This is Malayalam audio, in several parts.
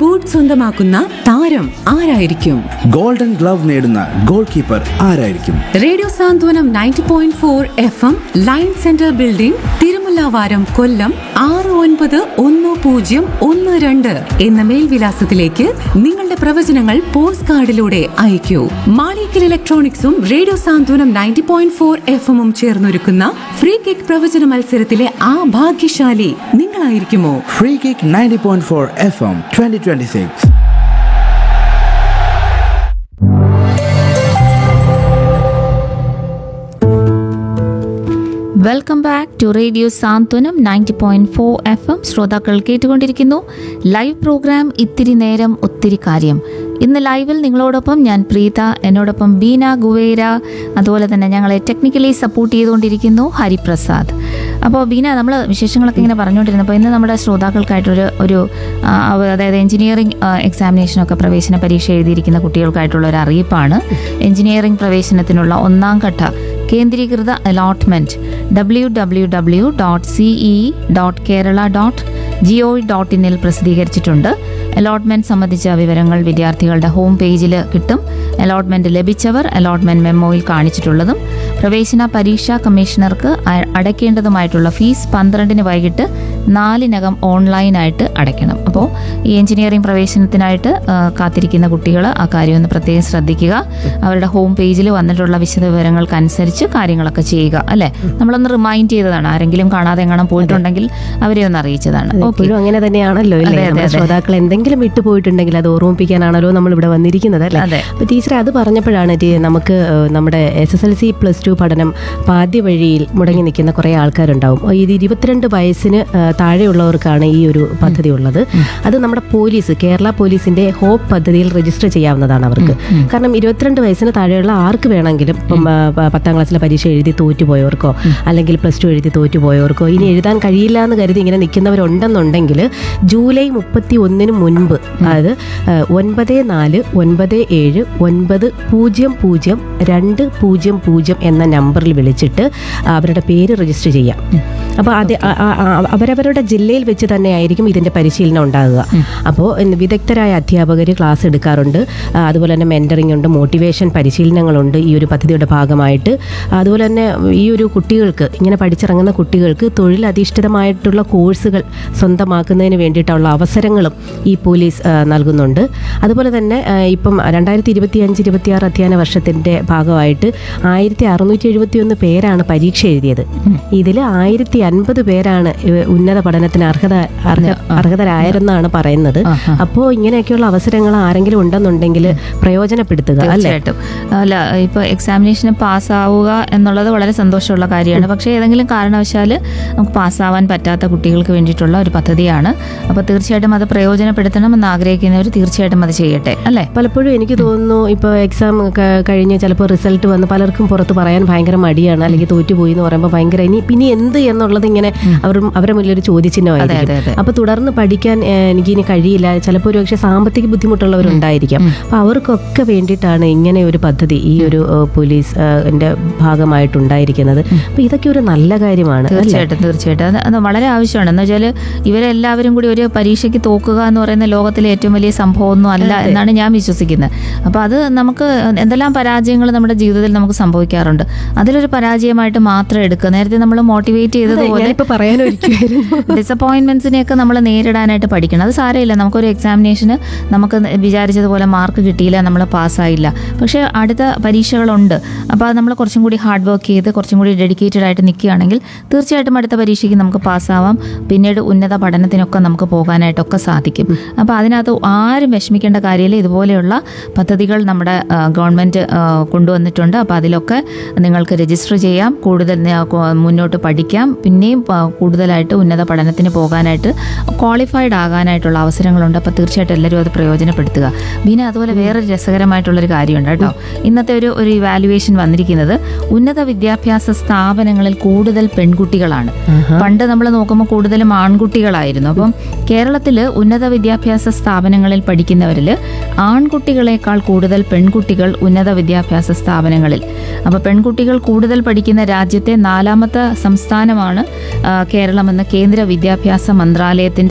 ബൂട്ട് സ്വന്തമാക്കുന്ന താരം ആരായിരിക്കും ഗോൾഡൻ ഗ്ലവ് നേടുന്ന ഗോൾ കീപ്പർ ആരായിരിക്കും radio Santhwanam ninety point four F M line centre building Thirumullavaram Kollam ആറ് ഒൻപത് ഒന്ന് പൂജ്യം ഒന്ന് രണ്ട് എന്ന മേൽവിലാസത്തിലേക്ക് നിങ്ങളുടെ പ്രവചനങ്ങൾ പോസ്റ്റ് കാർഡിലൂടെ അയക്കൂ മാളിക്കൽ ഇലക്ട്രോണിക്സും radio Santhwanam ninety point four F എമ്മും ചേർന്നൊരുക്കുന്ന ഫ്രീ കിക്ക് പ്രവചന മത്സരത്തിലെ ആ ഭാഗ്യശാലി നിങ്ങളായിരിക്കുമോ free kick ninety point four F M twenty twenty six welcome back to radio Santhwanam ninety point four F M ശ്രോതാക്കൾ കേട്ടുകൊണ്ടിരിക്കുന്നു ലൈവ് പ്രോഗ്രാം ഇത്തിരി നേരം ഒത്തിരി കാര്യം ഇന്ന് ലൈവിൽ നിങ്ങളോടൊപ്പം ഞാൻ പ്രീത എന്നോടൊപ്പം ബീന ഗുവേര അതുപോലെ തന്നെ ഞങ്ങളെ ടെക്നിക്കലി സപ്പോർട്ട് ചെയ്തുകൊണ്ടിരിക്കുന്നു ഹരിപ്രസാദ് അപ്പോൾ ബീന നമ്മൾ വിശേഷങ്ങളൊക്കെ ഇങ്ങനെ പറഞ്ഞുകൊണ്ടിരുന്നപ്പോൾ ഇന്ന് നമ്മുടെ ശ്രോതാക്കൾക്കായിട്ടൊരു ഒരു ആ, അതായത് എഞ്ചിനീയറിംഗ് എക്സാമിനേഷനൊക്കെ പ്രവേശന പരീക്ഷ എഴുതിയിരിക്കുന്ന കുട്ടികൾക്കായിട്ടുള്ള ഒരു അറിയിപ്പാണ് എഞ്ചിനീയറിംഗ് പ്രവേശനത്തിനുള്ള ഒന്നാം ഘട്ട കേന്ദ്രീകൃത allotment W W W dot CE dot Kerala dot G O dot ഇന്നിൽ പ്രസിദ്ധീകരിച്ചിട്ടുണ്ട് അലോട്ട്മെന്റ് സംബന്ധിച്ച വിവരങ്ങൾ വിദ്യാർത്ഥികളുടെ ഹോം പേജിൽ കിട്ടും അലോട്ട്മെന്റ് ലഭിച്ചവർ അലോട്ട്മെന്റ് മെമ്മോയിൽ കാണിച്ചിട്ടുള്ളതും പ്രവേശന പരീക്ഷാ കമ്മീഷണർക്ക് അ- അടയ്ക്കേണ്ടതുമായിട്ടുള്ള ഫീസ് പന്ത്രണ്ടിന് വൈകിട്ട് നാലിനകം ഓൺലൈനായിട്ട് അടയ്ക്കണം അപ്പോൾ ഈ എഞ്ചിനീയറിംഗ് പ്രവേശനത്തിനായിട്ട് ആ, കാത്തിരിക്കുന്ന കുട്ടികൾ ആ കാര്യം ഒന്ന് പ്രത്യേകം ശ്രദ്ധിക്കുക അവരുടെ ഹോം പേജിൽ വന്നിട്ടുള്ള വിശദവിവരങ്ങൾക്കനുസരിച്ച് കാര്യങ്ങളൊക്കെ ചെയ്യുക അല്ലേ നമ്മളൊന്ന് റിമൈൻഡ് ചെയ്തതാണ് ആരെങ്കിലും കാണാതെ എങ്ങാനും പോയിട്ടുണ്ടെങ്കിൽ അവരെ ഒന്ന് അറിയിച്ചതാണ് ഓക്കെ എപ്പോഴും അങ്ങനെ തന്നെയാണല്ലോ അതെ, അല്ലേ അതെ, നമ്മുടെ അതെ. ശ്രോതാക്കൾ എന്തെങ്കിലും വിട്ടുപോയിട്ടുണ്ടെങ്കിൽ അത് ഓർമ്മിപ്പിക്കാനാണല്ലോ നമ്മൾ ഇവിടെ വന്നിരിക്കുന്നത് അല്ലേ അതെ. അപ്പൊ ടീച്ചറെ അത് പറഞ്ഞപ്പോഴാണ് ടീ- നമുക്ക് ഏഹ്, നമ്മുടെ S S L C plus two പഠനം പാദ്യ വഴിയിൽ മുടങ്ങി നിൽക്കുന്ന കുറേ ആൾക്കാരുണ്ടാവും ഓ, ഇത് ഇരുപത്തിരണ്ട് വയസ്സിന് ഏഹ്, താഴെയുള്ളവർക്കാണ് ഈ ഒരു പദ്ധതി ഉള്ളത് അത് നമ്മുടെ പോലീസ് കേരള പോലീസിന്റെ ഹോപ്പ് പദ്ധതിയിൽ രജിസ്റ്റർ ചെയ്യാവുന്നതാണ് അവർക്ക് കാരണം ഇരുപത്തിരണ്ട് വയസ്സിന് താഴെയുള്ള ആർക്ക് വേണമെങ്കിലും ഇപ്പം ആ, പ- പത്താം ക്ലാസ്സിലെ പരീക്ഷ എഴുതി തോറ്റുപോയവർക്കോ അല്ലെങ്കിൽ പ്ലസ് ടു എഴുതി തോറ്റുപോയവർക്കോ ഇനി എഴുതാൻ കഴിയില്ല എന്ന് കരുതി ഇങ്ങനെ നിൽക്കുന്നവരുണ്ടെന്നുണ്ടെങ്കിൽ ജൂലൈ മുപ്പത്തി ഒന്നിന് മുൻപ് അതായത് ആ, ഒൻപത് നാല് ഒൻപത് ഏഴ് ഒൻപത് പൂജ്യം പൂജ്യം രണ്ട് പൂജ്യം പൂജ്യം എന്ന നമ്പറിൽ വിളിച്ചിട്ട് അവരുടെ പേര് രജിസ്റ്റർ ചെയ്യാം അപ്പോൾ അത് ആ- ആ- ആ- അവരവരുടെ ജില്ലയിൽ വെച്ച് തന്നെ ആയിരിക്കും ഇതിൻ്റെ പരിശീലനം ഉണ്ടാകുക അപ്പോൾ വിദഗ്ധരായ അധ്യാപകർ ക്ലാസ് എടുക്കാറുണ്ട് ആ, അതുപോലെ തന്നെ മെൻറ്ററിംഗ് ഉണ്ട് മോട്ടിവേഷൻ പരിശീലനങ്ങളുണ്ട് ഈ ഒരു പദ്ധതിയുടെ ഭാഗമായിട്ട് അതുപോലെ തന്നെ ഈ ഒരു കുട്ടികൾക്ക് ഇങ്ങനെ പഠിച്ചിറങ്ങുന്ന കുട്ടികൾക്ക് തൊഴിലധിഷ്ഠിതമായിട്ടുള്ള കോഴ്സുകൾ സ്വന്തമാക്കുന്നതിന് വേണ്ടിയിട്ടുള്ള അവസരങ്ങളും ഈ പോലീസ് ആ, നൽകുന്നുണ്ട് അതുപോലെ തന്നെ ആ, ഇപ്പം രണ്ടായിരത്തി ഇരുപത്തി അഞ്ച് ഇരുപത്തി ആറ് അധ്യയന വർഷത്തിൻ്റെ ഭാഗമായിട്ട് ആയിരത്തി അറുന്നൂറ്റി എഴുപത്തി ഒന്ന് പേരാണ് പരീക്ഷ എഴുതിയത് ഇതിൽ ആയിരത്തി അൻപത് പേരാണ് ഇവ- ഉന്നത പഠനത്തിന് അർഹത അർഹ അർഹതരായെന്നാണ് പറയുന്നത് അപ്പോൾ ഇങ്ങനെയൊക്കെയുള്ള അവസരങ്ങൾ ആരെങ്കിലും ഉണ്ടെന്നുണ്ടെങ്കിൽ പ്രയോജനപ്പെടുത്തുക അല്ലേ തീർച്ചയായിട്ടും അല്ല ഇപ്പൊ എക്സാമിനേഷന് പാസ്സാവുക എന്നുള്ളത് വളരെ സന്തോഷമുള്ള കാര്യമാണ് പക്ഷേ ഏതെങ്കിലും കാരണവശാൽ നമുക്ക് പാസ്സാവാൻ പറ്റാത്ത കുട്ടികൾക്ക് വേണ്ടിയിട്ടുള്ള ഒരു പദ്ധതിയാണ് അപ്പോൾ തീർച്ചയായിട്ടും അത് പ്രയോജനപ്പെടുത്തണം എന്ന് ആഗ്രഹിക്കുന്നവർ തീർച്ചയായിട്ടും അത് ചെയ്യട്ടെ അല്ലേ പലപ്പോഴും എനിക്ക് തോന്നുന്നു ഇപ്പോൾ എക്സാം കഴിഞ്ഞ് ചിലപ്പോൾ റിസൾട്ട് വന്ന് പലർക്കും പുറത്ത് പറയാൻ ഭയങ്കര മടിയാണ് അല്ലെങ്കിൽ തോറ്റുപോയി എന്ന് പറയുമ്പോൾ ഭയങ്കര ഇനി പിന്നെ എന്ത് എന്നുള്ളത് ഇങ്ങനെ അവർ അവരുടെ മുന്നിൽ ഒരു അതെ, ചോദ്യചിഹ്നമായിരിക്കും അതെ. അപ്പോൾ തുടർന്ന് പഠിക്കാൻ ഏഹ്, എനിക്ക് ഇനി കഴിയില്ല ചിലപ്പോൾ ഒരു പക്ഷേ സാമ്പത്തിക ബുദ്ധിമുട്ടുള്ളവരുണ്ടായിരിക്കാം അപ്പോൾ അവർക്കൊക്കെ വേണ്ടിയിട്ടാണ് ഇങ്ങനെ ഒരു പദ്ധതി ഈ ഒരു ഏഹ്, പോലീസ് ഏഹ്, ന്റെ ഭാഗമായിട്ടുണ്ടായിരിക്കുന്നത് അപ്പോൾ ഇതൊക്കെ ഒരു നല്ല കാര്യമാണ് അല്ലേ തീർച്ചയായിട്ടും തീർച്ചയായിട്ടും അത് അത് വളരെ ആവശ്യമാണ് എന്ന് വെച്ചാൽ ഇവരെല്ലാവരും കൂടി ഒരു പരീക്ഷയ്ക്ക് തോക്കുക എന്ന് പറയുന്ന ലോകത്തിലെ ഏറ്റവും വലിയ സംഭവമൊന്നും അല്ല എന്നാണ് ഞാൻ വിശ്വസിക്കുന്നത് അപ്പോൾ അത് നമുക്ക് എന്തെല്ലാം പരാജയങ്ങൾ നമ്മുടെ ജീവിതത്തിൽ നമുക്ക് സംഭവിക്കാറുണ്ട് അതിലൊരു പരാജയമായിട്ട് മാത്രം എടുക്കുക നേരത്തെ നമ്മൾ മോട്ടിവേറ്റ് ചെയ്തതുപോലെ ഞാനിപ്പോൾ പറയാനൊരിക്കുമായിരുന്നു ഡിസപ്പോയിൻമെന്റ്സിനെയൊക്കെ നമ്മൾ നേരിടാനായിട്ട് പഠിക്കണം അത് സാരമില്ല നമുക്കൊരു എക്സാമിനേഷന് നമുക്ക് വിചാരിച്ചതുപോലെ മാർക്ക് കിട്ടിയില്ല നമ്മൾ പാസ്സായില്ല പക്ഷേ അടുത്ത പരീക്ഷകളുണ്ട് അപ്പോൾ അത് നമ്മൾ കുറച്ചും കൂടി ഹാർഡ് വർക്ക് ചെയ്ത് കുറച്ചും കൂടി ഡെഡിക്കേറ്റഡ് ആയിട്ട് നിൽക്കുകയാണെങ്കിൽ തീർച്ചയായിട്ടും അടുത്ത പരീക്ഷയ്ക്ക് നമുക്ക് പാസ്സാവാം പിന്നീട് ഉന്നത പഠനത്തിനൊക്കെ നമുക്ക് പോകാനായിട്ടൊക്കെ സാധിക്കും അപ്പോൾ അതിനകത്ത് ആരും വിഷമിക്കേണ്ട കാര്യമില്ല ഇതുപോലെയുള്ള പദ്ധതികൾ നമ്മുടെ ആ, ഗവൺമെൻറ് ആ, കൊണ്ടുവന്നിട്ടുണ്ട് അപ്പോൾ അതിലൊക്കെ നിങ്ങൾക്ക് രജിസ്റ്റർ ചെയ്യാം കൂടുതൽ ന- കൊ- മുന്നോട്ട് പഠിക്കാം പിന്നെയും പ- കൂടുതലായിട്ട് ഉന്നത പഠനത്തിന് പോകാനായിട്ട് ക്വാളിഫൈഡ് ആകാനായിട്ടുള്ള അവസരങ്ങളുണ്ട് അപ്പോൾ തീർച്ചയായിട്ടും എല്ലാവരും അത് പ്രയോജനപ്പെടുത്തുക പിന്നെ അതുപോലെ വേറൊരു രസകരമായിട്ടുള്ളൊരു കാര്യമുണ്ട് കേട്ടോ ഇന്നത്തെ ഒരു ഒരു ഇവാലുവേഷൻ വന്നിരിക്കുന്നത് ഉന്നത വിദ്യാഭ്യാസ സ്ഥാപനങ്ങളിൽ കൂടുതൽ പെൺകുട്ടികളാണ് പണ്ട് നമ്മൾ നോക്കുമ്പോൾ കൂടുതലും ആൺകുട്ടികളായിരുന്നു അപ്പം കേരളത്തിൽ ഉന്നത വിദ്യാഭ്യാസ സ്ഥാപനങ്ങളിൽ പഠിക്കുന്നവരിൽ ആൺകുട്ടികളെക്കാൾ കൂടുതൽ പെൺകുട്ടികൾ ഉന്നത വിദ്യാഭ്യാസ സ്ഥാപനങ്ങളിൽ അപ്പോൾ പെൺകുട്ടികൾ കൂടുതൽ പഠിക്കുന്ന രാജ്യത്തെ നാലാമത്തെ സംസ്ഥാനമാണ് ആ, കേരളമെന്ന് കേന്ദ്ര വിദ്യാഭ്യാസ മന്ത്രാലയത്തിൻ്റെ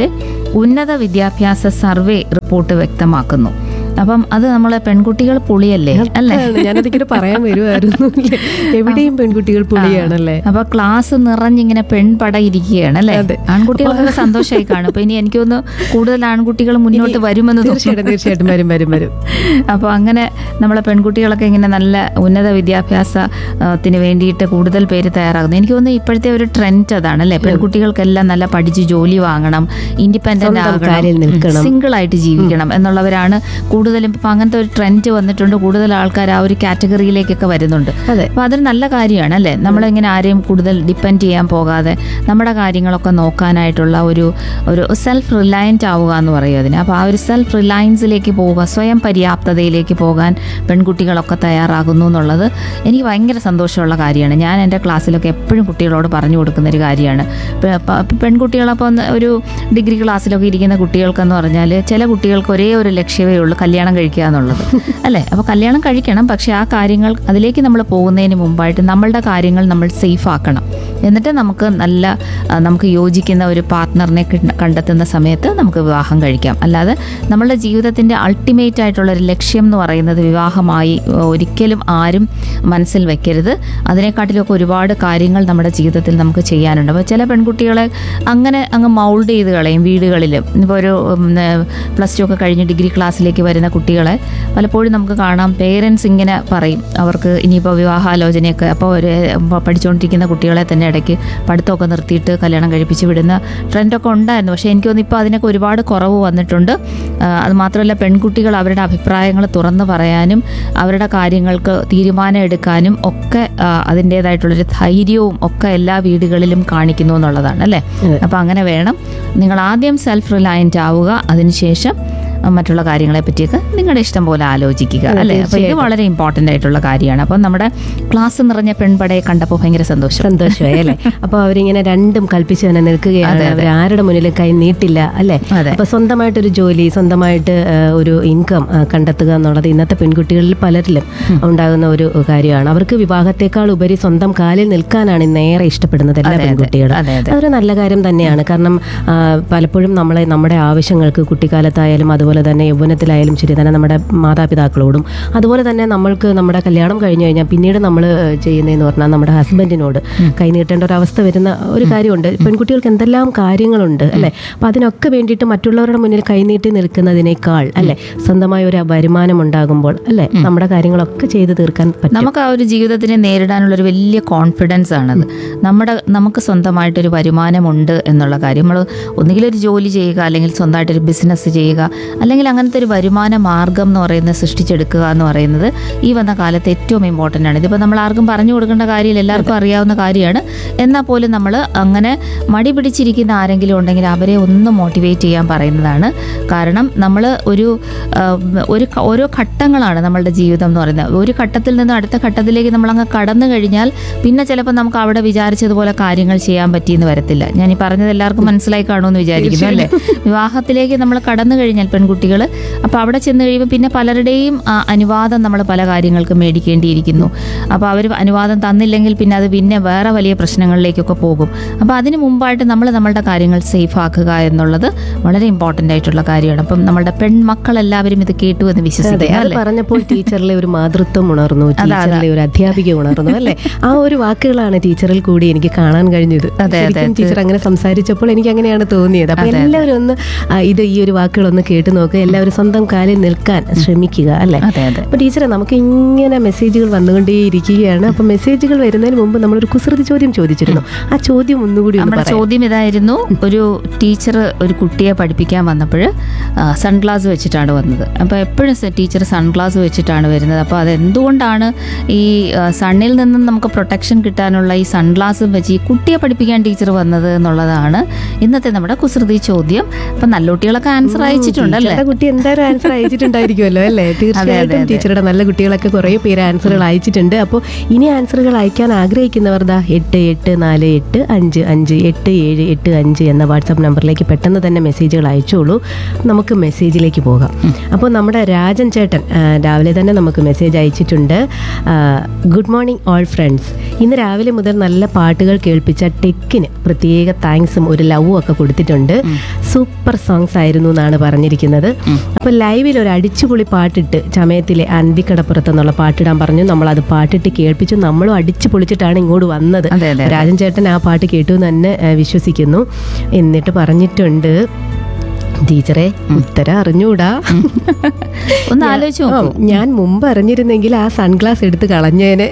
ഉന്നത വിദ്യാഭ്യാസ സർവേ റിപ്പോർട്ട് വ്യക്തമാക്കുന്നു അപ്പം അത് നമ്മളെ പെൺകുട്ടികൾ പുളിയല്ലേ അല്ലേ അതാണ്, ഞാനതിങ്ങനെ പറയാൻ വരുമായിരുന്നു ഇല്ലേ? എവിടെയും പെൺകുട്ടികൾ പുളിയാണല്ലേ അപ്പൊ ക്ലാസ് നിറഞ്ഞിങ്ങനെ പെൺപട ഇരിക്കുകയാണ് അല്ലേ ആൺകുട്ടികൾക്കൊക്കെ സന്തോഷമായി കാണും അപ്പൊ ഇനി എനിക്കൊന്ന് കൂടുതൽ ആൺകുട്ടികൾ മുന്നോട്ട് വരുമെന്ന് തീർച്ചയായിട്ടും തോന്നുന്നു തീർച്ചയായിട്ടും വരും വരും വരും അപ്പോൾ അങ്ങനെ നമ്മളെ പെൺകുട്ടികളൊക്കെ ഇങ്ങനെ നല്ല ഉന്നത വിദ്യാഭ്യാസത്തിന് വേണ്ടിയിട്ട് കൂടുതൽ പേര് തയ്യാറാകുന്നു എനിക്ക് തോന്നുന്നു ഇപ്പോഴത്തെ ഒരു ട്രെൻഡ് അതാണ് അല്ലേ പെൺകുട്ടികൾക്കെല്ലാം നല്ല പഠിച്ച് ജോലി വാങ്ങണം ഇൻഡിപെൻഡന്റ് സ്വന്തം കാലിൽ നിൽക്കണം. ആകണം സിംഗിൾ ആയിട്ട് ജീവിക്കണം എന്നുള്ളവരാണ് കൂടുതലും ഇപ്പം അങ്ങനത്തെ ഒരു ട്രെൻഡ് വന്നിട്ടുണ്ട് കൂടുതൽ ആൾക്കാർ ആ ഒരു കാറ്റഗറിയിലേക്കൊക്കെ വരുന്നുണ്ട് അതെ. അപ്പോൾ അതൊരു നല്ല കാര്യമാണ് അല്ലേ നമ്മളിങ്ങനെ ആരെയും കൂടുതൽ ഡിപ്പെൻഡ് ചെയ്യാൻ പോകാതെ നമ്മുടെ കാര്യങ്ങളൊക്കെ നോക്കാനായിട്ടുള്ള ഒരു ഒരു സെൽഫ് റിലയൻറ്റ് ആവുക എന്ന് പറയും അതിന് അപ്പോൾ ആ ഒരു സെൽഫ് റിലയൻസിലേക്ക് പോവുക സ്വയം പര്യാപ്തതയിലേക്ക് പോകാൻ പെൺകുട്ടികളൊക്കെ തയ്യാറാകുന്നു എന്നുള്ളത് എനിക്ക് ഭയങ്കര സന്തോഷമുള്ള കാര്യമാണ് ഞാൻ എൻ്റെ ക്ലാസ്സിലൊക്കെ എപ്പോഴും കുട്ടികളോട് പറഞ്ഞു കൊടുക്കുന്ന ഒരു കാര്യമാണ് പെ- പ- പെൺകുട്ടികളപ്പോൾ ഒന്ന് ഒരു ഡിഗ്രി ക്ലാസ്സിലൊക്കെ ഇരിക്കുന്ന കുട്ടികൾക്കെന്ന് പറഞ്ഞാൽ ചില കുട്ടികൾക്ക് ഒരേ ഒരു ലക്ഷ്യമേ ഉള്ളൂ കല്യാണം കഴിക്കുക എന്നുള്ളത് അല്ലേ അപ്പോൾ കല്യാണം കഴിക്കണം പക്ഷേ ആ കാര്യങ്ങൾ അതിലേക്ക് നമ്മൾ പോകുന്നതിന് മുമ്പായിട്ട് നമ്മളുടെ കാര്യങ്ങൾ നമ്മൾ സേഫ് ആക്കണം എന്നിട്ട് നമുക്ക് നല്ല ആ, നമുക്ക് യോജിക്കുന്ന ഒരു പാർട്ട്ണറിനെ കിട്ട- കണ്ടെത്തുന്ന സമയത്ത് നമുക്ക് വിവാഹം കഴിക്കാം അല്ലാതെ നമ്മളുടെ ജീവിതത്തിൻ്റെ അൾട്ടിമേറ്റ് ആയിട്ടുള്ള ഒരു ലക്ഷ്യം എന്ന് പറയുന്നത് വിവാഹമായി ആ, ഒരിക്കലും ആരും മനസ്സിൽ വെക്കരുത് അതിനെക്കാട്ടിലൊക്കെ ഒരുപാട് കാര്യങ്ങൾ നമ്മുടെ ജീവിതത്തിൽ നമുക്ക് ചെയ്യാനുണ്ട് അപ്പോൾ ചില പെൺകുട്ടികളെ അങ്ങനെ അങ്ങ് മൗൾഡ് ചെയ്ത് കളയും വീടുകളിൽ ഇപ്പോൾ ഒരു പ്ലസ് ടു ഒക്കെ കഴിഞ്ഞ് ഡിഗ്രി ക്ലാസ്സിലേക്ക് വരുന്ന കുട്ടികളെ പലപ്പോഴും നമുക്ക് കാണാം പേരൻസ് ഇങ്ങനെ പറയും അവർക്ക് ഇനിയിപ്പോൾ വിവാഹാലോചനയൊക്കെ അപ്പോൾ ഒരു പഠിച്ചുകൊണ്ടിരിക്കുന്ന കുട്ടികളെ തന്നെ ഇടയ്ക്ക് പഠിത്തമൊക്കെ നിർത്തിയിട്ട് കല്യാണം കഴിപ്പിച്ച് വിടുന്ന ട്രെൻഡൊക്കെ ഉണ്ടായിരുന്നു പക്ഷേ എനിക്ക് തോന്നുന്നു ഇപ്പോൾ അതിനൊക്കെ ഒരുപാട് കുറവ് വന്നിട്ടുണ്ട് ആ, അത് മാത്രമല്ല പെൺകുട്ടികൾ അവരുടെ അഭിപ്രായങ്ങൾ തുറന്നു പറയാനും അവരുടെ കാര്യങ്ങൾക്ക് തീരുമാനം എടുക്കാനും ഒക്കെ ആ, അതിൻ്റേതായിട്ടുള്ളൊരു ധൈര്യവും ഒക്കെ എല്ലാ വീടുകളിലും കാണിക്കുന്നു എന്നുള്ളതാണ് അല്ലേ അപ്പോൾ അങ്ങനെ വേണം നിങ്ങൾ ആദ്യം സെൽഫ് റിലയൻറ്റ് ആവുക അതിനുശേഷം മറ്റുള്ള കാര്യങ്ങളെ പറ്റിയൊക്കെ നിങ്ങളുടെ ഇഷ്ടം പോലെ ആലോചിക്കുക അല്ലേ അപ്പോൾ ഇത് വളരെ ഇമ്പോർട്ടൻ്റ് ആയിട്ടുള്ള കാര്യമാണ് അപ്പം നമ്മുടെ ക്ലാസ് നിറഞ്ഞ പെൺപടയെ കണ്ടപ്പോൾ ഭയങ്കര സന്തോഷം സന്തോഷമായി അല്ലേ അപ്പൊ അവരിങ്ങനെ രണ്ടും കൽപ്പിച്ച് തന്നെ നിൽക്കുകയാണ് അവർ ആരുടെ മുന്നിലും കൈ നീട്ടില്ല അല്ലേ അതെ. അപ്പൊ സ്വന്തമായിട്ടൊരു ജോലി സ്വന്തമായിട്ട് ആ, ഒരു ഇൻകം കണ്ടെത്തുക എന്നുള്ളത് ഇന്നത്തെ പെൺകുട്ടികളിൽ പലരിലും ഉണ്ടാകുന്ന ഒരു കാര്യമാണ് അവർക്ക് വിവാഹത്തെക്കാൾ ഉപരി സ്വന്തം കാലിൽ നിൽക്കാനാണ് ഇന്ന് ഏറെ ഇഷ്ടപ്പെടുന്നത് എല്ലാ അതെ, അതെ. പെൺകുട്ടികളും അതെ, അതെ. അതൊരു നല്ല കാര്യം തന്നെയാണ് കാരണം ആ, പലപ്പോഴും നമ്മളെ നമ്മുടെ ആവശ്യങ്ങൾക്ക് കുട്ടിക്കാലത്തായാലും അതുപോലെ തന്നെ യൗവനത്തിലായാലും ശരി തന്നെ നമ്മുടെ മാതാപിതാക്കളോടും അതുപോലെ തന്നെ നമ്മൾക്ക് നമ്മുടെ കല്യാണം കഴിഞ്ഞു കഴിഞ്ഞാൽ പിന്നീട് നമ്മൾ ചെയ്യുന്നതെന്ന് പറഞ്ഞാൽ നമ്മുടെ ഹസ്ബൻഡിനോട് കൈനീട്ടേണ്ട ഒരു അവസ്ഥ വരുന്ന ഒരു കാര്യമുണ്ട് പെൺകുട്ടികൾക്ക് എന്തെല്ലാം കാര്യങ്ങളുണ്ട് അല്ലേ അപ്പം അതിനൊക്കെ വേണ്ടിയിട്ട് മറ്റുള്ളവരുടെ മുന്നിൽ കൈനീട്ടി നിൽക്കുന്നതിനേക്കാൾ അല്ലേ സ്വന്തമായ ഒരു വരുമാനം ഉണ്ടാകുമ്പോൾ അല്ലേ നമ്മുടെ കാര്യങ്ങളൊക്കെ ചെയ്തു തീർക്കാൻ പറ്റും നമുക്ക് ആ ഒരു ജീവിതത്തിനെ നേരിടാനുള്ള ഒരു വലിയ കോൺഫിഡൻസ് ആണത് നമ്മുടെ നമുക്ക് സ്വന്തമായിട്ടൊരു വരുമാനമുണ്ട് എന്നുള്ള കാര്യം നമ്മൾ ഒന്നുകിൽ ഒരു ജോലി ചെയ്യുക അല്ലെങ്കിൽ സ്വന്തമായിട്ടൊരു ബിസിനസ് ചെയ്യുക അല്ലെങ്കിൽ അങ്ങനത്തെ ഒരു വരുമാന മാർഗം എന്ന് പറയുന്നത് സൃഷ്ടിച്ചെടുക്കുക എന്ന് പറയുന്നത് ഈ വന്ന കാലത്ത് ഏറ്റവും ഇമ്പോർട്ടൻ്റ് ആണ് ഇതിപ്പോൾ നമ്മൾ ആർക്കും പറഞ്ഞു കൊടുക്കേണ്ട കാര്യമില്ല എല്ലാവർക്കും അറിയാവുന്ന കാര്യമാണ് എന്നാൽ പോലും നമ്മൾ അങ്ങനെ മടി പിടിച്ചിരിക്കുന്ന ആരെങ്കിലും ഉണ്ടെങ്കിൽ അവരെ ഒന്ന് മോട്ടിവേറ്റ് ചെയ്യാൻ പറയുന്നതാണ് കാരണം നമ്മൾ ഒരു ആ, ഒരു ക- ഓരോ ഘട്ടങ്ങളാണ് നമ്മളുടെ ജീവിതം എന്ന് പറയുന്നത് ഒരു ഘട്ടത്തിൽ നിന്ന് അടുത്ത ഘട്ടത്തിലേക്ക് നമ്മൾ അങ്ങ് കടന്നു കഴിഞ്ഞാൽ പിന്നെ ചിലപ്പോൾ നമുക്ക് അവിടെ വിചാരിച്ചതുപോലെ കാര്യങ്ങൾ ചെയ്യാൻ പറ്റിയെന്ന് വരത്തില്ല ഞാൻ ഈ പറഞ്ഞത് എല്ലാവർക്കും മനസ്സിലായി കാണുമെന്ന് വിചാരിക്കുന്നു അല്ലേ വിവാഹത്തിലേക്ക് നമ്മൾ കടന്നു കഴിഞ്ഞാൽ പെൺകുട്ടികൾ അപ്പോൾ അവിടെ ചെന്ന് കഴിയുമ്പോൾ പിന്നെ പലരുടെയും ആ, അനുവാദം നമ്മൾ പല കാര്യങ്ങൾക്കും മേടിക്കേണ്ടിയിരിക്കുന്നു അപ്പോൾ അവർ അനുവാദം തന്നില്ലെങ്കിൽ പിന്നെ അത് പിന്നെ വേറെ വലിയ പ്രശ്നങ്ങളിലേക്കൊക്കെ പോകും അപ്പോൾ അതിന് മുമ്പായിട്ട് നമ്മൾ നമ്മളുടെ കാര്യങ്ങൾ സേഫ് ആക്കുക എന്നുള്ളത് വളരെ ഇമ്പോർട്ടൻ്റ് ആയിട്ടുള്ള കാര്യമാണ് അപ്പം നമ്മുടെ പെൺമക്കളെല്ലാവരും ഇത് കേട്ടു എന്ന് അതെ വിശ്വസിക്കുക അത് അല്ലേ പറഞ്ഞപ്പോൾ ടീച്ചറിലെ ഒരു മാതൃത്വം ഉണർന്നു ടീച്ചറിലെ ഒരു അധ്യാപിക ഉണർന്നു അല്ലേ ആ ഒരു വാക്കുകളാണ് ടീച്ചറിൽ കൂടി എനിക്ക് കാണാൻ കഴിഞ്ഞത് അതെ, ശരിക്കും ടീച്ചർ അങ്ങനെ സംസാരിച്ചപ്പോൾ എനിക്ക് അങ്ങനെയാണ് തോന്നിയത് അപ്പൊ എല്ലാവരും ഒന്ന് ആ, ഇത് ഈ ഒരു വാക്കുകളൊന്ന് കേട്ടു നോക്കുക എല്ലാവരും സ്വന്തം കാലിൽ നിൽക്കാൻ ശ്രമിക്കുക അല്ലേ അതെ അതെ അപ്പൊ ടീച്ചറെ നമുക്ക് ഇങ്ങനെ മെസ്സേജുകൾ വന്നുകൊണ്ടേ ഇരിക്കുകയാണ് അപ്പൊ മെസ്സേജുകൾ വരുന്നതിന് മുമ്പ് നമ്മളൊരു കുസൃതി ചോദ്യം ചോദിച്ചിരുന്നു ആ ചോദ്യം ഒന്നുകൂടി ഒന്ന് നമ്മുടെ പറയാം ചോദ്യം ഇതായിരുന്നു ഒരു ടീച്ചർ ഒരു കുട്ടിയെ പഠിപ്പിക്കാൻ വന്നപ്പോൾ സൺഗ്ലാസ് വെച്ചിട്ടാണ് വന്നത് അപ്പോൾ എപ്പോഴും ടീച്ചർ സൺഗ്ലാസ് വെച്ചിട്ടാണ് വരുന്നത് അപ്പോൾ അതെന്തുകൊണ്ടാണ് ഈ ആ, സണ്ണിൽ നിന്നും നമുക്ക് പ്രൊട്ടക്ഷൻ കിട്ടാനുള്ള ഈ സൺഗ്ലാസും വെച്ച് ഈ കുട്ടിയെ പഠിപ്പിക്കാൻ ടീച്ചർ വന്നത് എന്നുള്ളതാണ് ഇന്നത്തെ നമ്മുടെ കുസൃതി ചോദ്യം അപ്പം നല്ല കുട്ടികളൊക്കെ ആൻസർ അയച്ചിട്ടുണ്ട് അല്ലേ നമ്മുടെ കുട്ടി എന്തായാലും ആൻസർ അയച്ചിട്ടുണ്ടായിരിക്കുമല്ലോ അല്ലേ തീർച്ചയായിട്ടും ടീച്ചറുടെ നല്ല കുട്ടികളൊക്കെ കുറേ പേര് ആൻസറുകൾ അയച്ചിട്ടുണ്ട് അപ്പോൾ ഇനി ആൻസറുകൾ അയക്കാൻ ആഗ്രഹിക്കുന്നവർ ദാ എട്ട് എട്ട് നാല് എട്ട് അഞ്ച് അഞ്ച് എട്ട് ഏഴ് എട്ട് അഞ്ച് എന്ന വാട്സാപ്പ് നമ്പറിലേക്ക് പെട്ടെന്ന് തന്നെ മെസ്സേജുകൾ അയച്ചോളൂ നമുക്ക് മെസ്സേജിലേക്ക് പോകാം അപ്പോൾ നമ്മുടെ രാജൻ ചേട്ടൻ ആ, രാവിലെ തന്നെ നമുക്ക് മെസ്സേജ് അയച്ചിട്ടുണ്ട് ഗുഡ് മോർണിംഗ് ഓൾ ഫ്രണ്ട്സ് ഇന്ന് രാവിലെ മുതൽ നല്ല പാട്ടുകൾ കേൾപ്പിച്ച ടെക്കിന് പ്രത്യേക താങ്ക്സും ഒരു ലവും ഒക്കെ കൊടുത്തിട്ടുണ്ട് സൂപ്പർ സോങ്സ് ആയിരുന്നു എന്നാണ് പറഞ്ഞിരിക്കുന്നത് അപ്പോൾ ലൈവിൽ ഒരു അടിച്ചുപൊളി പാട്ടിട്ട് ചമയത്തിലെ അന്തിക്കടപ്പുറത്ത് എന്നുള്ള പാട്ടിടാൻ പറഞ്ഞു നമ്മൾ അത് പാട്ടിട്ട് കേൾപ്പിച്ചു നമ്മളും അടിച്ചു പൊളിച്ചിട്ടാണ് ഇങ്ങോട്ട് വന്നത് അതെ, അതെ, അതെ. രാജൻ ചേട്ടൻ ആ പാട്ട് കേട്ടു എന്ന് തന്നെ ആ, വിശ്വസിക്കുന്നു എന്നിട്ട് പറഞ്ഞിട്ടുണ്ട് ടീച്ചറെ ഉത്തരം അറിഞ്ഞൂടാ ഒന്ന് ആലോചിച്ച് ആ, നോക്കൂ ഞാൻ മുമ്പ് അറിഞ്ഞിരുന്നെങ്കിൽ ആ സൺഗ്ലാസ് എടുത്ത് കളഞ്ഞേനെ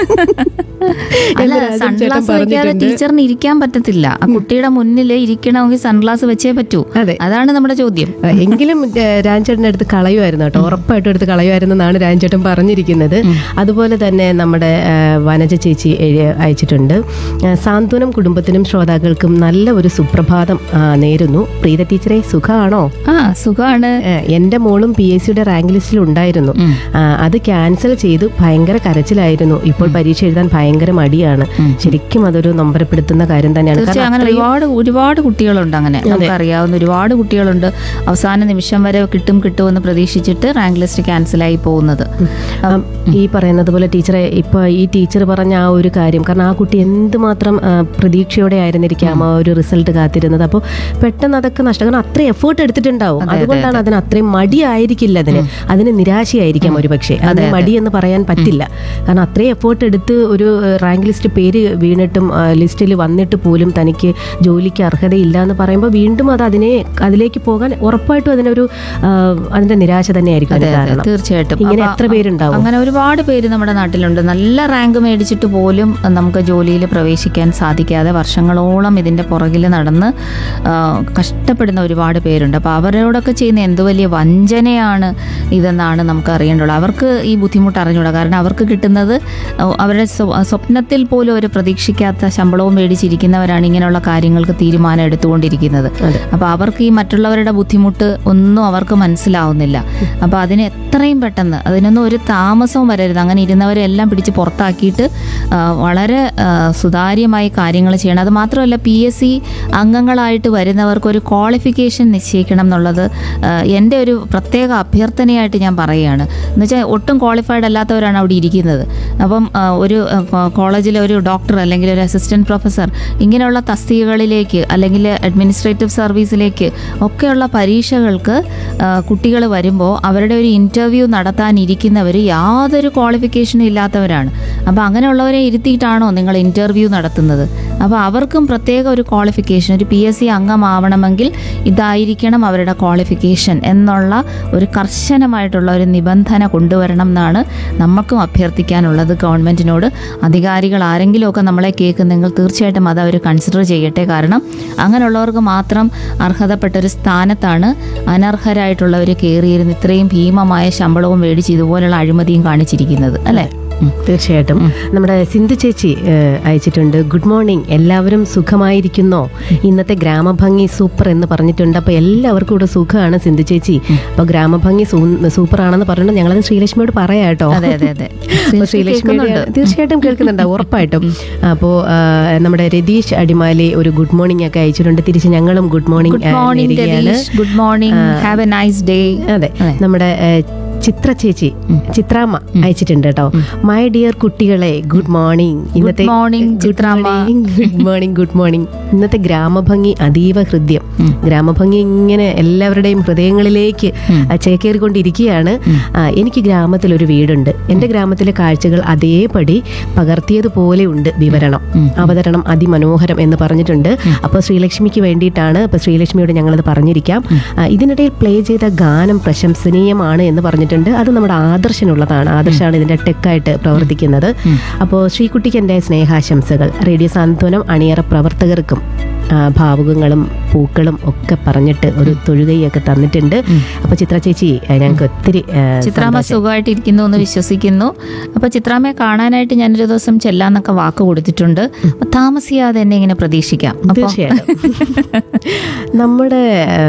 അല്ല എന്ന് രാജൻ ചേട്ടൻ സൺഗ്ലാസ് വെക്കാതെ പറഞ്ഞിട്ടുണ്ട്. ടീച്ചറിന് ഇരിക്കാൻ പറ്റത്തില്ല ആ കുട്ടിയുടെ മുന്നിൽ ഇരിക്കണമെങ്കിൽ സൺഗ്ലാസ് വെച്ചേ പറ്റൂ അതെ. അതാണ് നമ്മുടെ ചോദ്യം ആ, എങ്കിലും രാജൻചേട്ടൻ്റെ അടുത്ത് കളയുമായിരുന്നു കേട്ടോ ഉറപ്പായിട്ടും എടുത്ത് കളയുമായിരുന്നു എന്നാണ് രാജൻചേട്ടൻ പറഞ്ഞിരിക്കുന്നത് അതുപോലെ തന്നെ നമ്മുടെ ആ, വനജ ചേച്ചി എഴു- അയച്ചിട്ടുണ്ട് ആ, സാന്ത്വനം കുടുംബത്തിനും ശ്രോതാക്കൾക്കും നല്ല ഒരു സുപ്രഭാതം ആ, നേരുന്നു പ്രീത ടീച്ചറെ സുഖമാണോ ആ സുഖമാണ് ആ, എൻ്റെ മോളും പി എസ് സിയുടെ റാങ്ക് ലിസ്റ്റിൽ ഉണ്ടായിരുന്നു ആ, അത് ക്യാൻസൽ ചെയ്തു ഭയങ്കര കരച്ചിലായിരുന്നു ഇപ്പോൾ പരീക്ഷ എഴുതാൻ ഭയങ്കര മടിയാണ് ശരിക്കും അതൊരു നൊമ്പരപ്പെടുത്തുന്ന കാര്യം തന്നെയാണ് തീർച്ചയായും അങ്ങനെ ഒരുപാട് ഒരുപാട് കുട്ടികളുണ്ട് അങ്ങനെ നമുക്കറിയാവുന്ന ഒരുപാട് കുട്ടികളുണ്ട് അവസാന നിമിഷം വരെ കിട്ടും കിട്ടുമെന്ന് പ്രതീക്ഷിച്ചിട്ട് റാങ്ക് ലിസ്റ്റ് ക്യാൻസലായി പോകുന്നത് ഉം, ഈ പറയുന്നത് പോലെ ടീച്ചറെ ഇപ്പൊ ഈ ടീച്ചർ പറഞ്ഞ ആ ഒരു കാര്യം കാരണം ആ കുട്ടി എന്തുമാത്രം ആ, പ്രതീക്ഷയോടെ ആയിരുന്നിരിക്കാം ആ ഒരു റിസൾട്ട് കാത്തിരുന്നത് അപ്പോൾ പെട്ടെന്ന് അതൊക്കെ നഷ്ടം കാരണം അത്രയും എഫേർട്ട് എടുത്തിട്ടുണ്ടാവും അതുകൊണ്ടാണ് അതിന് അത്രയും മടിയായിരിക്കില്ല അതിന് അതിന് നിരാശയായിരിക്കാം ഒരു പക്ഷേ അതിന് മടി എന്ന് പറയാൻ പറ്റില്ല കാരണം അത്രയും എഫേർട്ട് എടുത്ത് ഒരു റാങ്ക് ലിസ്റ്റ് പേര് വീണിട്ടും ലിസ്റ്റിൽ വന്നിട്ട് പോലും തനിക്ക് ജോലിക്ക് അർഹതയില്ല എന്ന് പറയുമ്പോൾ വീണ്ടും അത് അതിനെ അതിലേക്ക് പോകാൻ ഉറപ്പായിട്ടും അതിനൊരു ആ, അതിന്റെ നിരാശ തന്നെയായിരിക്കും അതിന് അതെ, അതെ, കാരണം തീർച്ചയായിട്ടും ഇങ്ങനെ അപ്പൊ എത്ര പേരുണ്ടാവും അങ്ങനെ ഒരുപാട് പേര് നമ്മുടെ നാട്ടിലുണ്ട് നല്ല റാങ്ക് മേടിച്ചിട്ട് പോലും നമുക്ക് ജോലിയിൽ പ്രവേശിക്കാൻ സാധിക്കാതെ വർഷങ്ങളോളം ഇതിന്റെ പുറകിൽ നടന്ന് ആ, കഷ്ടപ്പെടുന്ന ഒരുപാട് പേരുണ്ട് അപ്പോൾ അവരോടൊക്കെ ചെയ്യുന്ന എന്ത് വലിയ വഞ്ചനയാണ് ഇതെന്നാണ് നമുക്ക് അറിയേണ്ടുള്ളത് അവർക്ക് ഈ ബുദ്ധിമുട്ട് അറിഞ്ഞൂടാ കാരണം അവർക്ക് കിട്ടുന്നത് അവരുടെ സ്വ- സ്വപ്നത്തിൽ പോലും അവർ പ്രതീക്ഷിക്കാത്ത ശമ്പളവും മേടിച്ചിരിക്കുന്നവരാണ് ഇങ്ങനെയുള്ള കാര്യങ്ങൾക്ക് തീരുമാനം എടുത്തുകൊണ്ടിരിക്കുന്നത് അപ്പോൾ അവർക്ക് ഈ മറ്റുള്ളവരുടെ ബുദ്ധിമുട്ട് ഒന്നും അവർക്ക് മനസ്സിലാവുന്നില്ല അപ്പോൾ അതിന് എത്രയും പെട്ടെന്ന് അതിനൊന്നും ഒരു താമസവും വരരുത് അങ്ങനെ ഇരുന്നവരെ എല്ലാം പിടിച്ച് പുറത്താക്കിയിട്ട് ആ, വളരെ ആ, സുതാര്യമായി കാര്യങ്ങൾ ചെയ്യണം അത് മാത്രമല്ല പി എസ് സി അംഗങ്ങളായിട്ട് വരുന്നവർക്ക് ഒരു ക്വാളിഫിക്കേഷൻ നിശ്ചയിക്കണം എന്നുള്ളത് ആ, എൻ്റെ ഒരു പ്രത്യേക അഭ്യർത്ഥനയായിട്ട് ഞാൻ പറയുകയാണ് എന്നുവെച്ചാൽ ഒട്ടും ക്വാളിഫൈഡ് അല്ലാത്തവരാണ് അവിടെ ഇരിക്കുന്നത് അപ്പം ആ, ഒരു കോളേജിലെ ഒരു ഡോക്ടർ അല്ലെങ്കിൽ ഒരു അസിസ്റ്റന്റ് പ്രൊഫസർ ഇങ്ങനെയുള്ള തസ്തികകളിലേക്ക് അല്ലെങ്കിൽ അഡ്മിനിസ്ട്രേറ്റീവ് സർവീസിലേക്ക് ഒക്കെയുള്ള പരീക്ഷകൾക്ക് കുട്ടികൾ വരുമ്പോൾ അവരുടെ ഒരു ഇൻ്റർവ്യൂ നടത്താനിരിക്കുന്നവർ യാതൊരു ക്വാളിഫിക്കേഷനും ഇല്ലാത്തവരാണ് അപ്പോൾ അങ്ങനെയുള്ളവരെ ഇരുത്തിയിട്ടാണോ നിങ്ങൾ ഇൻ്റർവ്യൂ നടത്തുന്നത് അപ്പോൾ അവർക്കും പ്രത്യേക ഒരു ക്വാളിഫിക്കേഷൻ ഒരു പി എസ് സി അംഗമാവണമെങ്കിൽ ഇതായിരിക്കണം അവരുടെ ക്വാളിഫിക്കേഷൻ എന്നുള്ള ഒരു കർശനമായിട്ടുള്ള ഒരു നിബന്ധന കൊണ്ടുവരണം എന്നാണ് നമുക്കും അഭ്യർത്ഥിക്കാനുള്ളത് ഗവൺമെൻറ്റിനോട് അധികാരികൾ ആരെങ്കിലുമൊക്കെ നമ്മളെ കേൾക്കുന്നെങ്കിൽ തീർച്ചയായിട്ടും അത് അവർ കൺസിഡർ ചെയ്യട്ടെ കാരണം അങ്ങനെയുള്ളവർക്ക് മാത്രം അർഹതപ്പെട്ട ഒരു സ്ഥാനത്താണ് അനർഹരായിട്ടുള്ളവർ കയറിയിരുന്ന് ഇത്രയും ഭീമമായ ശമ്പളവും മേടിച്ച് ഇതുപോലുള്ള അഴിമതിയും കാണിച്ചിരിക്കുന്നത് അല്ലേ ഉം. തീർച്ചയായിട്ടും നമ്മുടെ സിന്ധു ചേച്ചി ഏഹ്, അയച്ചിട്ടുണ്ട് ഗുഡ് മോർണിംഗ് എല്ലാവരും സുഖമായിരിക്കുന്നോ ഇന്നത്തെ ഗ്രാമഭംഗി സൂപ്പർ എന്ന് പറഞ്ഞിട്ടുണ്ട് അപ്പോൾ എല്ലാവർക്കും ഇവിടെ സുഖമാണ് സിന്ധു ചേച്ചി അപ്പോൾ ഗ്രാമഭംഗി സൂപ്പർ ആണെന്ന് പറഞ്ഞിട്ട് ഞങ്ങളത് ശ്രീലക്ഷ്മിയോട് പറയാം കേട്ടോ അതെ അതെ അതെ അപ്പോൾ ശ്രീലക്ഷ്മിയുടെ തീർച്ചയായിട്ടും കേൾക്കുന്നുണ്ടാവും ഉറപ്പായിട്ടും അപ്പോൾ നമ്മുടെ രതീഷ് അടിമാലി ഒരു ഗുഡ് മോർണിംഗ് ഒക്കെ അയച്ചിട്ടുണ്ട് തിരിച്ച് ഞങ്ങളും good morning good morning Ratheesh good morning have a nice day അതെ നമ്മുടെ ഏഹ്, ചിത്ര ചേച്ചി ചിത്രാമ്മ അയച്ചിട്ടുണ്ട് കേട്ടോ മൈ ഡിയർ കുട്ടികളെ ഗുഡ് മോർണിംഗ് ഇന്നത്തെ morning, Chithramma. Good morning good morning ഇന്നത്തെ ഗ്രാമഭംഗി അതീവ ഹൃദ്യം ഗ്രാമഭംഗി ഇങ്ങനെ എല്ലാവരുടെയും ഹൃദയങ്ങളിലേക്ക് ആ, ചേക്കേറിക്കൊണ്ടിരിക്കുകയാണ് ആ, എനിക്ക് ഗ്രാമത്തിൽ ഒരു വീടുണ്ട് എൻ്റെ ഗ്രാമത്തിലെ കാഴ്ചകൾ അതേപടി പകർത്തിയതുപോലെ ഉണ്ട് വിവരണം അവതരണം അതിമനോഹരം എന്ന് പറഞ്ഞിട്ടുണ്ട് അപ്പോൾ ശ്രീലക്ഷ്മിക്ക് വേണ്ടിയിട്ടാണ് അപ്പോൾ ശ്രീലക്ഷ്മിയോട് ഞങ്ങളത് പറഞ്ഞിരിക്കാം ആ, ഇതിനിടയിൽ പ്ലേ ചെയ്ത ഗാനം പ്രശംസനീയമാണ് എന്ന് പറഞ്ഞിട്ടുണ്ട് അത് നമ്മുടെ ആദർശനുള്ളതാണ് ആദർശാണ് ഇതിന്റെ ടെക്കായിട്ട് പ്രവർത്തിക്കുന്നത് അപ്പോൾ ശ്രീകുട്ടിക്ക് എൻ്റെ സ്നേഹാശംസകൾ റേഡിയോ സാന്ത്വനം അണിയറ പ്രവർത്തകർക്കും ആ, ഭാവുകങ്ങളും പൂക്കളും ഒക്കെ പറഞ്ഞിട്ട് ഒരു തൊഴുകയൊക്കെ തന്നിട്ടുണ്ട് അപ്പോൾ ചിത്ര ചേച്ചി ആ, ഞങ്ങൾക്ക് ഒത്തിരി ആ, ചിത്രാമ്മ സുഖമായിട്ടിരിക്കുന്നു എന്ന് വിശ്വസിക്കുന്നു അപ്പൊ ചിത്രാമ്മയെ കാണാനായിട്ട് ഞാനൊരു ദിവസം ചെല്ലാന്നൊക്കെ വാക്ക് കൊടുത്തിട്ടുണ്ട് അപ്പൊ താമസിയാതെ എന്നെ ഇങ്ങനെ പ്രതീക്ഷിക്കാം അപ്പൊ തീർച്ചയായിട്ടും നമ്മുടെ ആ,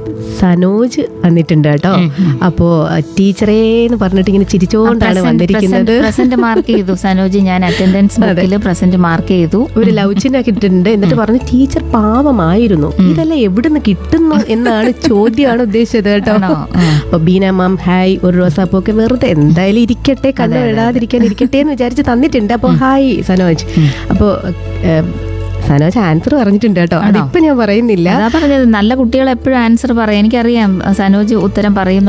സനോജ് വന്നിട്ടുണ്ട് കേട്ടോ അപ്പോ ടീച്ചറേ എന്ന് പറഞ്ഞിട്ട് ഇങ്ങനെ ചിരിച്ചോണ്ടാണ് വന്നിരിക്കുന്നത് പ്രസന്റ് മാർക്ക് ചെയ്തു സനോജ് ഞാൻ അറ്റൻഡൻസ് ബുക്കിൽ പ്രസന്റ് മാർക്ക് ചെയ്തു ഒരു ലൗച്ചിനൊക്കെ ഇട്ടിട്ടുണ്ട് എന്നിട്ട് പറഞ്ഞു ടീച്ചർ പാവമായിരുന്നു ഇതെല്ലാം എവിടുന്ന് കിട്ടുന്നു എന്നാണ് ചോദ്യമാണ് ഉദ്ദേശിച്ചത് കേട്ടോ ആണോ? ആ. അപ്പൊ ബീന മാം ഹായ് ഒരു റോസാപ്പൂ ഒക്കെ വെറുതെ എന്തായാലും ഇരിക്കട്ടെ കണ്ണ് വിടാതിരിക്കാൻ ഇരിക്കട്ടെ എന്ന് വിചാരിച്ച് തന്നിട്ടുണ്ട് അപ്പൊ ഹായ് സനോജ് അപ്പോ ഏം, സനോജ് ആൻസർ പറഞ്ഞിട്ടുണ്ട് കേട്ടോ അതിപ്പോ ഞാൻ പറയുന്നില്ല അതാ പറഞ്ഞത് നല്ല കുട്ടികൾ എപ്പോഴും ആൻസർ പറയും എനിക്കറിയാം സനോജ് ഉത്തരം പറയും